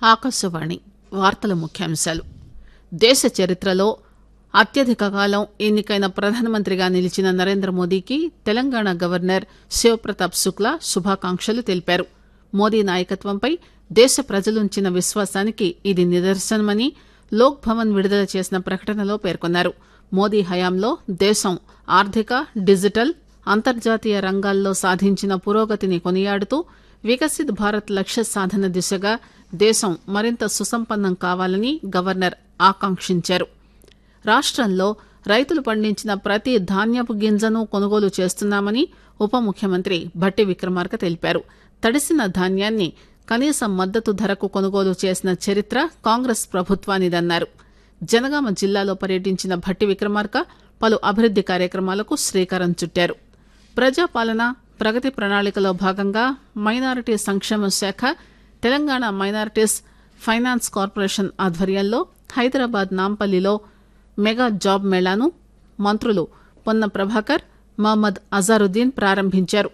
ఆకాశవాణి వార్తల ముఖ్యాంశాలు దేశ చరిత్రలో అత్యధిక కాలం ఎన్నికైన ప్రధానమంత్రిగా నిలిచిన నరేంద్ర మోదీకి తెలంగాణ గవర్నర్ శివప్రతాప్ శుక్లా శుభాకాంక్షలు తెలిపారు మోదీ నాయకత్వంపై దేశ ప్రజలుంచిన విశ్వాసానికి ఇది నిదర్శనమని లోక్ భవన్ విడుదల చేసిన ప్రకటనలో పేర్కొన్నారు మోదీ హయాంలో దేశం ఆర్థిక డిజిటల్ అంతర్జాతీయ రంగాల్లో సాధించిన పురోగతిని కొనియాడుతూ వికసిత్ భారత్ లక్ష్య సాధన దిశగా దేశం మరింత సుసంపన్నం కావాలని గవర్నర్ ఆకాంక్షించారు రాష్టంలో రైతులు పండించిన ప్రతి ధాన్యపు గింజను కొనుగోలు చేస్తున్నామని ఉప ముఖ్యమంత్రి భట్టి విక్రమార్క తెలిపారు తడిసిన ధాన్యాన్ని కనీస మద్దతు ధరకు కొనుగోలు చేసిన చరిత్ర కాంగ్రెస్ ప్రభుత్వానిదన్నారు జనగామ జిల్లాలో పర్యటించిన భట్టి విక్రమార్క పలు అభివృద్ది కార్యక్రమాలకు శ్రీకారం చుట్టారు ప్రజాపాలన ప్రగతి ప్రణాళికలో భాగంగా మైనారిటీ సంక్షేమ శాఖ తెలంగాణ మైనారిటీస్ ఫైనాన్స్ కార్పొరేషన్ ఆధ్వర్యంలో హైదరాబాద్ నాంపల్లిలో మెగా జాబ్ మేళాను మంత్రులు పొన్న ప్రభాకర్ మహమ్మద్ అజారుద్దీన్ ప్రారంభించారు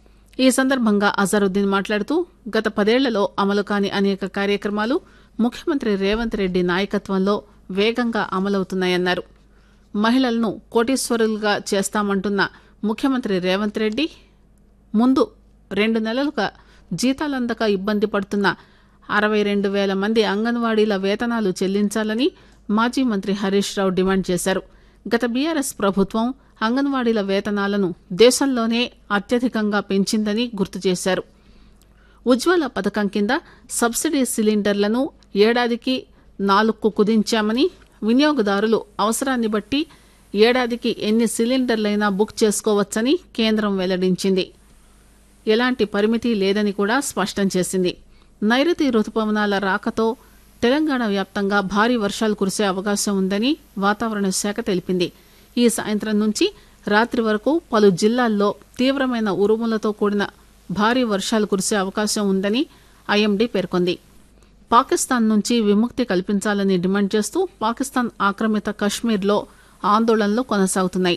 ఈ సందర్భంగా అజారుద్దీన్ మాట్లాడుతూ గత పదేళ్లలో అమలు కాని అనేక కార్యక్రమాలు ముఖ్యమంత్రి రేవంత్ రెడ్డి నాయకత్వంలో వేగంగా అమలవుతున్నాయన్నారు మహిళలను కోటీశ్వరులుగా చేస్తామంటున్న ముఖ్యమంత్రి రేవంత్ రెడ్డి ముందు రెండు నెలలుగా జీతాలందక ఇబ్బంది పడుతున్న అరవై రెండు వేల మంది అంగన్వాడీల వేతనాలు చెల్లించాలని మాజీ మంత్రి హరీష్ రావు డిమాండ్ చేశారు గత బీఆర్ఎస్ ప్రభుత్వం అంగన్వాడీల వేతనాలను దేశంలోనే అత్యధికంగా పెంచిందని గుర్తు చేశారు ఉజ్వల పథకం కింద సబ్సిడీ సిలిండర్లను ఏడాదికి నాలుగుకు కుదించామని వినియోగదారులు అవసరాన్ని బట్టి ఏడాదికి ఎన్ని సిలిండర్లైనా బుక్ చేసుకోవచ్చని కేంద్రం వెల్లడించింది ఎలాంటి పరిమితి లేదని కూడా స్పష్టం చేసింది నైరుతి రుతుపవనాల రాకతో తెలంగాణ వ్యాప్తంగా భారీ వర్షాలు కురిసే అవకాశం ఉందని వాతావరణ శాఖ తెలిపింది ఈ సాయంత్రం నుంచి రాత్రి వరకు పలు జిల్లాల్లో తీవ్రమైన ఉరుములతో కూడిన భారీ వర్షాలు కురిసే అవకాశం ఉందని ఐఎండీ పేర్కొంది పాకిస్తాన్ నుంచి విముక్తి కల్పించాలని డిమాండ్ చేస్తూ పాకిస్తాన్ ఆక్రమిత కశ్మీర్లో ఆందోళనలు కొనసాగుతున్నాయి